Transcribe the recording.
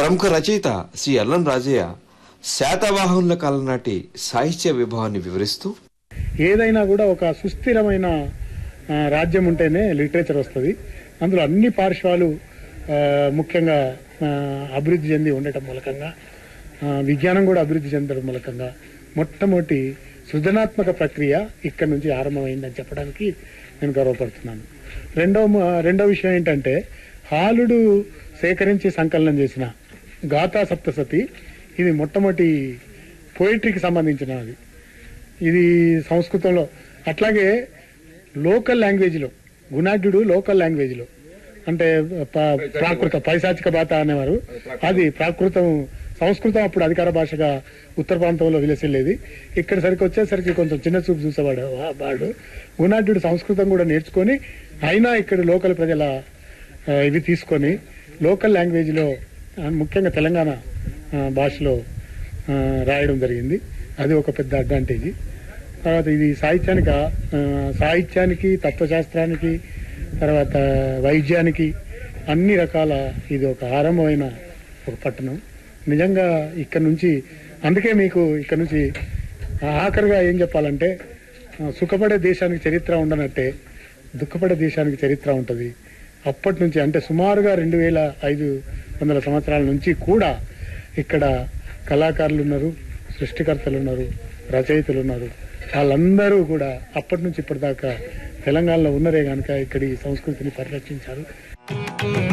ప్రముఖ రచయిత శ్రీ అల్లం రాజయ్య శాతవాహనుల కాలం నాటి సాహిత్య విభావాన్ని వివరిస్తూ ఏదైనా కూడా ఒక సుస్థిరమైన ఆ, రాజ్యం ఉంటేనే లిటరేచర్ వస్తుంది అందులో అన్ని పార్శ్వాలు ఆ, ముఖ్యంగా ఆ, అభివృద్ధి చెంది ఉండటం మూలకంగా ఆ, విజ్ఞానం కూడా అభివృద్ధి చెందడం మూలకంగా మొట్టమొదటి సృజనాత్మక ప్రక్రియ ఇక్కడ నుంచి ఆరంభమైందని చెప్పడానికి నేను గర్వపడుతున్నాను రెండవ మ- రెండవ విషయం ఏంటంటే హాలుడు సేకరించి సంకలనం చేసిన గాథా సప్తసతి ఇది మొట్టమొదటి పోయిటరీకి సంబంధించినది ఇది సంస్కృతంలో అట్లాగే లోకల్ లాంగ్వేజ్లో గుణాఢ్యుడు లోకల్ లాంగ్వేజ్లో అంటే ప- ప్రాకృత పైశాచిక బాత అనేవారు అది ప్రాకృతం సంస్కృతం అప్పుడు అధికార భాషగా ఉత్తర ప్రాంతంలో విలసిల్లేది ఇక్కడ సరికి వచ్చేసరికి కొంచెం చిన్న చూపు చూసేవాడు వా- వాడు గుణాఢ్యుడు సంస్కృతం కూడా నేర్చుకొని అయినా ఇక్కడ లోకల్ ప్రజల ఆ, ఇవి తీసుకొని లోకల్ లాంగ్వేజ్లో ఆ, ముఖ్యంగా తెలంగాణ ఆ, భాషలో ఆ, రాయడం జరిగింది అది ఒక పెద్ద అడ్వాంటేజ్ తర్వాత ఇది సాహిత్యానికి ఆ, సాహిత్యానికి తత్వశాస్త్రానికి తర్వాత వైద్యానికి అన్ని రకాల ఇది ఒక ఆరంభమైన ఒక పట్టణం నిజంగా ఇక్కడ నుంచి అందుకే మీకు ఇక్కడ నుంచి ఆఖరిగా ఏం చెప్పాలంటే ఆ, సుఖపడే దేశానికి చరిత్ర ఉండనట్టే దుఃఖపడే దేశానికి చరిత్ర ఉంటుంది అప్పటి నుంచి అంటే సుమారుగా రెండు వేల ఐదు వందల సంవత్సరాల నుంచి కూడా ఇక్కడ కళాకారులు ఉన్నారు సృష్టికర్తలు ఉన్నారు రచయితలు ఉన్నారు వాళ్ళందరూ కూడా అప్పటి నుంచి ఇప్పటిదాకా తెలంగాణలో ఉన్నరే కనుక ఇక్కడి సంస్కృతిని పరిరక్షించారు